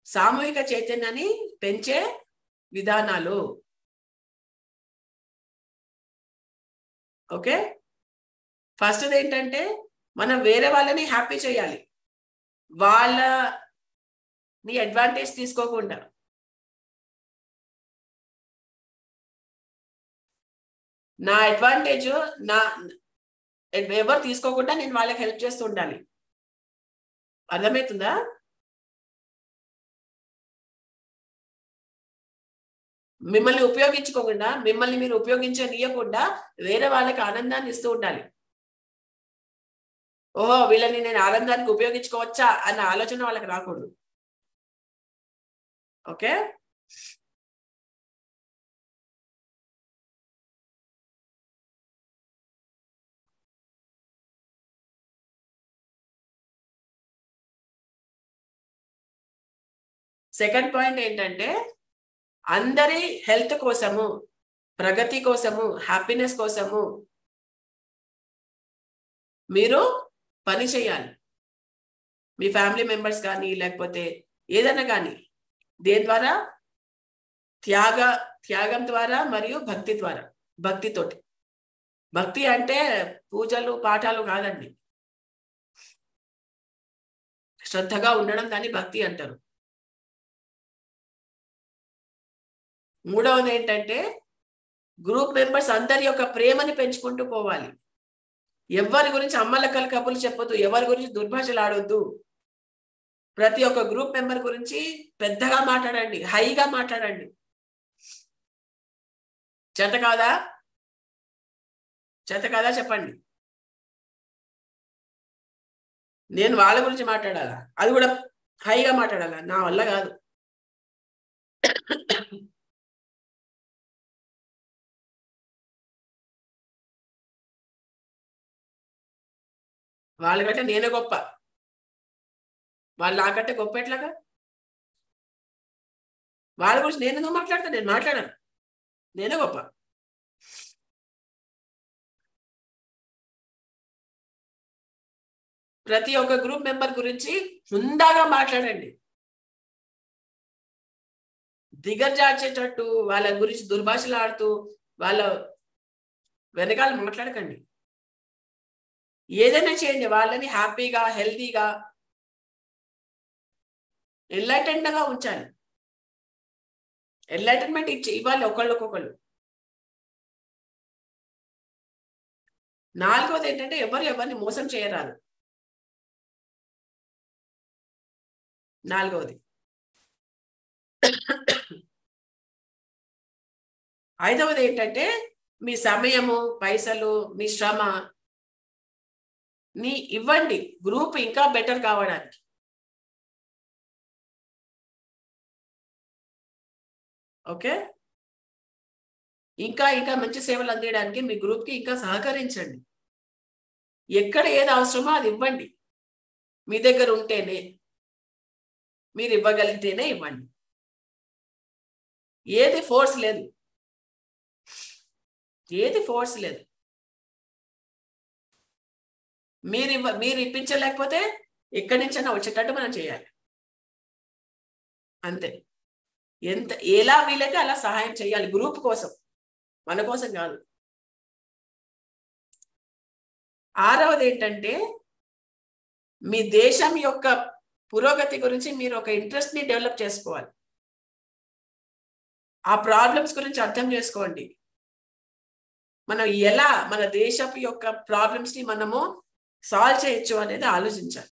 సామూహిక చైతన్యాన్ని పెంచే విధానాలు ఓకే ఫస్ట్ ఏంటంటే మనం వేరే వాళ్ళని హ్యాపీ చేయాలి వాళ్ళ నీ అడ్వాంటేజ్ తీసుకోకుండా నా అడ్వాంటేజ్ నా ఎవరు తీసుకోకుండా నేను వాళ్ళకి హెల్ప్ చేస్తూ ఉండాలి అర్థమవుతుందా మిమ్మల్ని ఉపయోగించుకోకుండా మిమ్మల్ని మీరు ఉపయోగించనీయకుండా వేరే వాళ్ళకి ఆనందాన్ని ఇస్తూ ఉండాలి ఓహో వీళ్ళని నేను ఆనందానికి ఉపయోగించుకోవచ్చా అన్న ఆలోచన వాళ్ళకి రాకూడదు ఓకే సెకండ్ పాయింట్ ఏంటంటే అందరి హెల్త్ కోసము ప్రగతి కోసము హ్యాపీనెస్ కోసము మీరు పని చేయాలి మీ ఫ్యామిలీ మెంబర్స్ కానీ లేకపోతే ఏదైనా కానీ దేని ద్వారా త్యాగ త్యాగం ద్వారా మరియు భక్తి ద్వారా భక్తితోటి భక్తి అంటే పూజలు పాఠాలు కాదండి శ్రద్ధగా ఉండడం దాన్ని భక్తి అంటారు మూడవది ఏంటంటే గ్రూప్ మెంబర్స్ అందరి యొక్క ప్రేమని పెంచుకుంటూ పోవాలి ఎవరి గురించి అమ్మలక్కల కబుర్లు చెప్పొద్దు ఎవరి గురించి దుర్భాషలు ఆడొద్దు ప్రతి ఒక్క గ్రూప్ మెంబర్ గురించి పెద్దగా మాట్లాడండి హైగా మాట్లాడండి చేత కాదా చేత కాదా చెప్పండి నేను వాళ్ళ గురించి మాట్లాడాలా అది కూడా హైగా మాట్లాడాలా నా వల్ల కాదు వాళ్ళకంటే నేనే గొప్ప వాళ్ళు నాకంటే గొప్ప ఎట్లాగా వాళ్ళ గురించి నేను ఎందుకు మాట్లాడతా నేను మాట్లాడాను నేనే గొప్ప ప్రతి ఒక్క గ్రూప్ మెంబర్ గురించి హుందాగా మాట్లాడండి దిగజార్చేటట్టు వాళ్ళ గురించి దుర్భాషలు ఆడుతూ వాళ్ళ వెనకాల మాట్లాడకండి ఏదైనా చేయండి వాళ్ళని హ్యాపీగా హెల్తీగా ఎన్లైటెంట్ గా ఉంచాలి ఎన్లైటన్మెంట్ ఇచ్చి ఇవ్వాలి ఒకళ్ళకొకళ్ళు నాలుగవది ఏంటంటే ఎవరు ఎవరిని మోసం చేయరాదు నాలుగవది ఐదవది ఏంటంటే మీ సమయము పైసలు మీ శ్రమ ని ఇవ్వండి గ్రూప్ ఇంకా బెటర్ కావడానికి ఓకే ఇంకా ఇంకా మంచి సేవలు అందించడానికి మీ గ్రూప్ కి ఇంకా సహకరించండి ఎక్కడ ఏది అవసరమో అది ఇవ్వండి మీ దగ్గర ఉంటేనే మీరు ఇవ్వగలిగితేనే ఇవ్వండి ఏది ఫోర్స్ లేదు ఏది ఫోర్స్ లేదు మీరు ఇవ్వ మీరు ఇప్పించలేకపోతే ఎక్కడి నుంచైనా వచ్చేటట్టు మనం చేయాలి అంతే ఎంత ఎలా వీలైతే అలా సహాయం చేయాలి గ్రూప్ కోసం మన కోసం కాదు ఆరవది ఏంటంటే మీ దేశం యొక్క పురోగతి గురించి మీరు ఒక ఇంట్రెస్ట్ ని డెవలప్ చేసుకోవాలి ఆ ప్రాబ్లమ్స్ గురించి అర్థం చేసుకోండి మనం ఎలా మన దేశపు యొక్క ప్రాబ్లమ్స్ ని మనము సాల్వ్ చేయొచ్చు అనేది ఆలోచించాలి